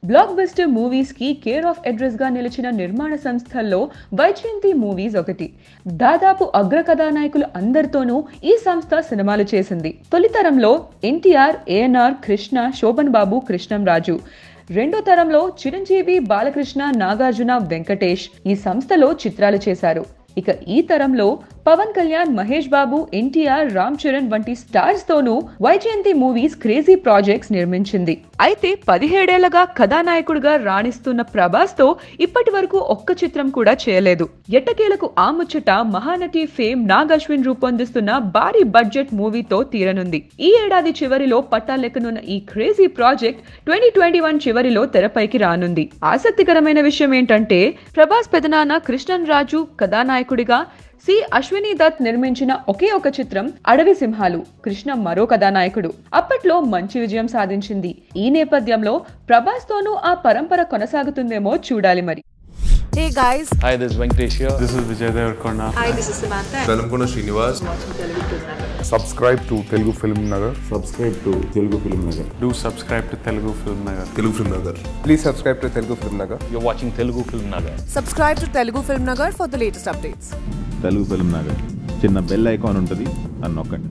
Black blockbuster movies కి care of address గా నిలిచిన నిర్మాణ సంస్థల్లో వైజయంతి మూవీస్ ఒకటి దాదాపు అగ్ర కథానాయకులు అందరితోనూ ఈ సంస్థ సినిమాలు చేసింది తొలితరంలో ఎన్టీఆర్ ఏఎన్ఆర్ కృష్ణ శోభన్ బాబు కృష్ణం రాజు రెండో తరంలో చిరంజీవి బాలకృష్ణ నాగార్జున వెంకటేష్ ఈ సంస్థలో చిత్రాలు చేశారు ఇక ఈ తరంలో పవన్ కళ్యాణ్ మహేష్ బాబు ఎన్టీఆర్ రామ్ చరణ్ వంటి స్టార్స్ తోనూ వైజయంతి మూవీస్ క్రేజీ ప్రాజెక్ట్స్ నిర్మించింది అయితే పదిహేడేళ్లగా కథానాయకుడిగా రాణిస్తున్న ప్రభాస్ తో ఇప్పటి వరకు ఒక్క చిత్రం కూడా చేయలేదు ఎట్టకేలకు ఆ ముచ్చట మహానటి ఫేమ్ నాగ్ అశ్విన్ రూపొందిస్తున్న భారీ బడ్జెట్ మూవీతో తీరనుంది ఈ ఏడాది చివరిలో పట్టాలెక్కనున్న ఈ crazy project twenty twenty one చివరిలో తెరపైకి రానుంది ఆసక్తికరమైన విషయం ఏంటంటే ప్రభాస్ పెదనాన్న కృష్ణన్ రాజు కథానాయకుడిగా సి అశ్విని దత్ నిర్మించిన ఒకే ఒక చిత్రం అడవి సింహాలు కృష్ణ మరో కథానాయకుడు అప్పట్లో మంచి విజయం సాధించింది ఈ నేపథ్యంలో ప్రభాస్ తోనూ ఆ పరంపర కొనసాగుతుందేమో చూడాలి మరి Hey guys, Hi, this is Venkatesh here. This is Vijay Devarkonda. hi, this is Samantha. Velankonda Srinivas subscribe to Telugu Film Nagar. subscribe to Telugu Film Nagar. Do subscribe to Telugu Film Nagar. Telugu film Nagar Please subscribe to Telugu Film Nagar. You're watching Telugu Film Nagar. Subscribe to Telugu Film Nagar for the latest updates. Telugu film Nagar చిన్న bell icon ఉంటుంది అని నొక్కండి